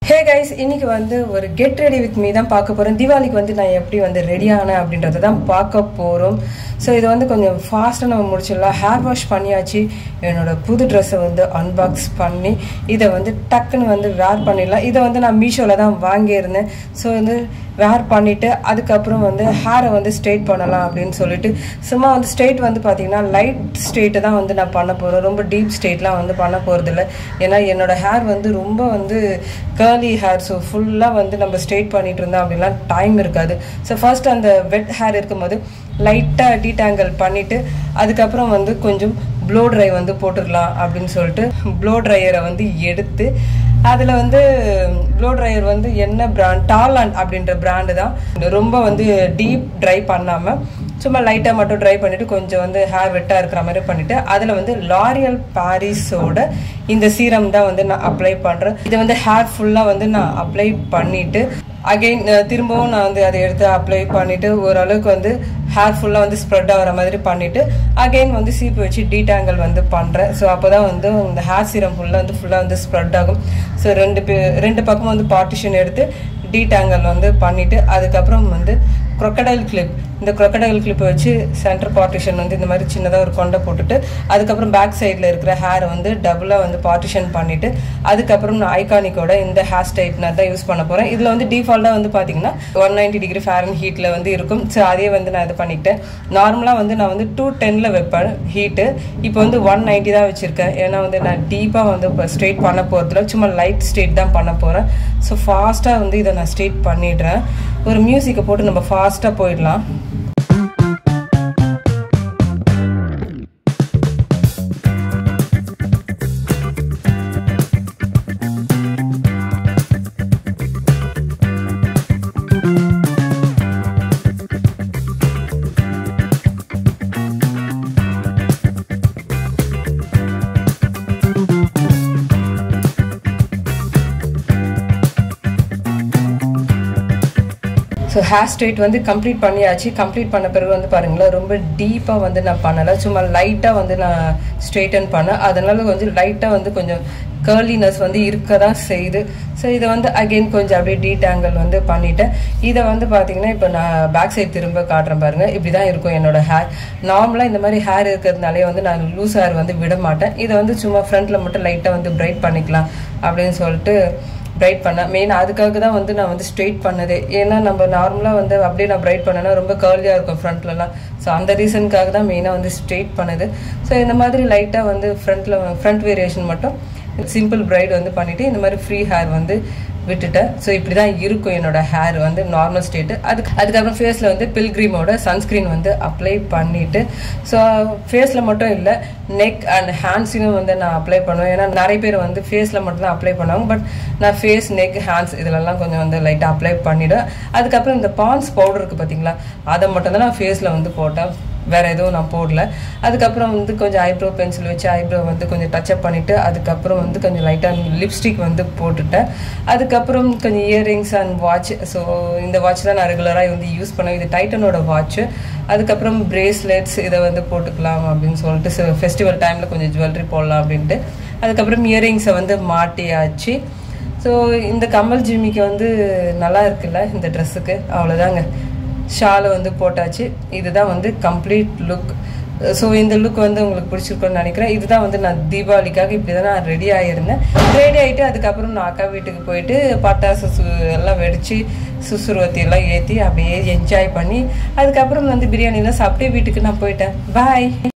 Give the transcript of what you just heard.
hey guys இன்னைக்கு வந்து ஒரு கெட் ரெடி வித் மீ தான் பார்க்க போகிறோம் தீபாவளிக்கு வந்து நான் எப்படி வந்து ரெடி ஆனேன் அப்படின்றத தான் பார்க்க போகிறோம் ஸோ இது வந்து கொஞ்சம் ஃபாஸ்ட்டாக நம்ம முடிச்சிடலாம் ஹேர் வாஷ் பண்ணியாச்சு என்னோட புது ட்ரெஸ்ஸை வந்து அன்பாக்ஸ் பண்ணி இதை வந்து டக்குன்னு வந்து வேர் பண்ணிடலாம் இதை வந்து நான் மீஷோவில் தான் வாங்கியிருந்தேன் ஸோ வந்து வேர் பண்ணிவிட்டு அதுக்கப்புறம் வந்து ஹேரை வந்து ஸ்ட்ரெயிட் பண்ணலாம் அப்படின்னு சொல்லிட்டு சும்மா வந்து ஸ்ட்ரெயிட் வந்து பார்த்தீங்கன்னா லைட் ஸ்ட்ரெயிட்டை தான் வந்து நான் பண்ண போகிறேன் ரொம்ப டீப் ஸ்ட்ரெயிட்லாம் வந்து பண்ண போகிறதில்ல ஏன்னா என்னோட ஹேர் வந்து ரொம்ப வந்து கேர்லி ஹேர் ஸோ ஃபுல்லாக வந்து நம்ம ஸ்ட்ரெயிட் பண்ணிட்டு இருந்தோம் அப்படின்லாம் டைம் இருக்காது ஸோ ஃபர்ஸ்ட் அந்த வெட் ஹேர் இருக்கும்போது லைட்டாக டீடாங்கல் பண்ணிவிட்டு அதுக்கப்புறம் வந்து கொஞ்சம் ப்ளோ ட்ரை வந்து போட்டுடலாம் அப்படின்னு சொல்லிட்டு ப்ளோ ட்ரையரை வந்து எடுத்து அதில் வந்து ப்ளோ ட்ரையர் வந்து என்ன பிராண்ட் டாலாண்ட் அப்படின்ற பிராண்டு தான் ரொம்ப வந்து டீப் ட்ரை பண்ணாமல் சும்மா லைட்டாக மட்டும் ட்ரை பண்ணிவிட்டு கொஞ்சம் வந்து ஹேர் வெட்டாக இருக்கிற மாதிரி பண்ணிவிட்டு அதில் வந்து லாரியல் பாரிஸோட இந்த சீரம் தான் வந்து நான் அப்ளை பண்ணுறேன் இது வந்து ஹேர் ஃபுல்லாக வந்து நான் அப்ளை பண்ணிவிட்டு அகெயின் திரும்பவும் நான் வந்து அதை எடுத்து அப்ளை பண்ணிவிட்டு ஓரளவுக்கு வந்து ஹேர் ஃபுல்லாக வந்து ஸ்ப்ரெட் ஆகிற மாதிரி பண்ணிவிட்டு அகெயின் வந்து சீப்பு வச்சு டீடாங்கல் வந்து பண்ணுறேன் ஸோ அப்போ தான் வந்து இந்த ஹேர் சீரம் ஃபுல்லாக வந்து ஃபுல்லாக வந்து ஸ்ப்ரெட் ஆகும் ஸோ ரெண்டு பே ரெண்டு பக்கம் வந்து பார்ட்டிஷன் எடுத்து டீடாங்கல் வந்து பண்ணிவிட்டு அதுக்கப்புறம் வந்து crocodile கிளிப் இந்த crocodile கிளிப்பை வச்சு சென்டர் பார்ட்டிஷன் வந்து இந்த மாதிரி சின்னதாக ஒரு கொண்டை போட்டுட்டு அதுக்கப்புறம் பேக் சைடில் இருக்கிற ஹேரை வந்து டபுளாக வந்து பார்ட்டிஷன் பண்ணிவிட்டு அதுக்கப்புறம் நான் ஐகானிக்கோட இந்த ஹேர் ஸ்ட்ரைட்னர் தான் யூஸ் பண்ண போகிறேன் இதில் வந்து டிஃபால்ட்டாக வந்து பார்த்தீங்கன்னா ஒன் நைன்டி டிகிரி ஃபேரன் ஹீட்டில் வந்து இருக்கும் ஸோ அதே வந்து நான் இது பண்ணிக்கிட்டேன் நார்மலாக வந்து நான் வந்து டூ டென்னில் வைப்பேன் ஹீட்டு இப்போ வந்து ஒன் நைன்ட்டி தான் வச்சுருக்கேன் ஏன்னா வந்து நான் டீப்பாக வந்து இப்போ ஸ்ட்ரெயிட் பண்ண போகிறதுல சும்மா லைட் ஸ்ட்ரெயிட் தான் பண்ண போகிறேன் ஸோ ஃபாஸ்ட்டாக வந்து இதை நான் ஸ்ட்ரெயிட் பண்ணிடுறேன் ஒரு மியூசிக்கை போட்டு நம்ம ஃபாஸ்ட்டாக போயிடலாம் ஸோ ஹேர் ஸ்ட்ரெயிட் வந்து கம்ப்ளீட் பண்ணியாச்சு கம்ப்ளீட் பண்ண பிறகு வந்து பாருங்களேன் ரொம்ப டீப்பாக வந்து நான் பண்ணலை சும்மா லைட்டாக வந்து நான் ஸ்ட்ரெயிட்டன் பண்ணேன் அதனால கொஞ்சம் லைட்டாக வந்து கொஞ்சம் கேர்லினஸ் வந்து இருக்க தான் செய்யுது ஸோ இதை வந்து அகெயின் கொஞ்சம் அப்படியே டீடாங்கல் வந்து பண்ணிட்டேன் இதை வந்து பார்த்தீங்கன்னா இப்போ நான் பேக் சைடு திரும்ப காட்டுறேன் பாருங்கள் இப்படி தான் இருக்கும் என்னோட ஹேர் நார்மலாக இந்த மாதிரி ஹேர் இருக்கிறதுனாலே வந்து நான் லூஸ் ஹேர் வந்து விட மாட்டேன் இதை வந்து சும்மா ஃப்ரண்ட்டில் மட்டும் லைட்டாக வந்து பிரைட் பண்ணிக்கலாம் அப்படின்னு சொல்லிட்டு பிரைட் பண்ணேன் மெயின் அதுக்காக தான் வந்து நான் வந்து ஸ்ட்ரெயிட் பண்ணதே ஏன்னா நம்ம நார்மலாக வந்து அப்படியே நான் பிரைட் பண்ணேன்னா ரொம்ப கேர்லியாக இருக்கும் ஃப்ரண்ட்லலாம் ஸோ அந்த ரீசனுக்காக தான் மெயினாக வந்து ஸ்ட்ரெயிட் பண்ணுது ஸோ இந்த மாதிரி லைட்டாக வந்து ஃப்ரண்ட்டில் ஃப்ரண்ட் வேரியேஷன் மட்டும் சிம்பிள் பிரைட் வந்து பண்ணிவிட்டு இந்த மாதிரி ஃப்ரீ ஹேர் வந்து விட்டுட்டேன் ஸோ இப்படி தான் இருக்கும் என்னோட ஹேர் வந்து நார்மல் ஸ்டேட்டு அதுக்கு அதுக்கப்புறம் ஃபேஸில் வந்து பில்கிரீமோட சன்ஸ்க்ரீன் வந்து அப்ளை பண்ணிவிட்டு ஸோ ஃபேஸில் மட்டும் இல்லை நெக் அண்ட் ஹேண்ட்ஸையும் வந்து நான் அப்ளை பண்ணுவேன் ஏன்னா நிறைய பேர் வந்து ஃபேஸில் மட்டும் தான் அப்ளை பண்ணுவாங்க பட் நான் ஃபேஸ் நெக் ஹேண்ட்ஸ் இதிலெல்லாம் கொஞ்சம் வந்து லைட்டாக அப்ளை பண்ணிவிடுவேன் அதுக்கப்புறம் இந்த பான்ஸ் பவுடர் இருக்குது பார்த்தீங்களா அதை மட்டும் தான் நான் ஃபேஸில் வந்து போட்டேன் வேறு எதுவும் நான் போடல அதுக்கப்புறம் வந்து கொஞ்சம் ஐப்ரோ பென்சில் வச்சு ஐப்ரோ வந்து கொஞ்சம் டச்சப் பண்ணிவிட்டு அதுக்கப்புறம் வந்து கொஞ்சம் லைட்டாக லிப்ஸ்டிக் வந்து போட்டுட்டேன் அதுக்கப்புறம் கொஞ்சம் இயரிங்ஸ் அண்ட் வாட்ச் ஸோ இந்த வாட்ச் தான் நான் ரெகுலராக வந்து யூஸ் பண்ணுவேன் இது டைட்டனோட வாட்ச்சு அதுக்கப்புறம் பிரேஸ்லெட்ஸ் இதை வந்து போட்டுக்கலாம் அப்படின்னு சொல்லிட்டு ஃபெஸ்டிவல் டைமில் கொஞ்சம் ஜுவல்லரி போடலாம் அப்படின்ட்டு அதுக்கப்புறம் இயரிங்ஸை வந்து மாட்டியாச்சு ஸோ இந்த கமல் ஜிம்மிக்கு வந்து நல்லா இருக்குல்ல இந்த ட்ரெஸ்ஸுக்கு அவ்வளோதாங்க ஷாலை வந்து போட்டாச்சு இதுதான் வந்து கம்ப்ளீட் லுக் ஸோ இந்த லுக் வந்து உங்களுக்கு பிடிச்சிருக்கும்னு நினைக்கிறேன் இதுதான் வந்து நான் தீபாவளிக்காக இப்படி தான் நான் ரெடி ஆகியிருந்தேன் ரெடி ஆகிட்டு அதுக்கப்புறம் நான் அக்கா வீட்டுக்கு போயிட்டு பட்டாசு சு எல்லாம் வெடித்து சுசுருவத்தி எல்லாம் ஏற்றி அப்படியே என்ஜாய் பண்ணி அதுக்கப்புறம் வந்து பிரியாணிலாம் சாப்பிட்டு வீட்டுக்கு நான் போயிட்டேன் பாய்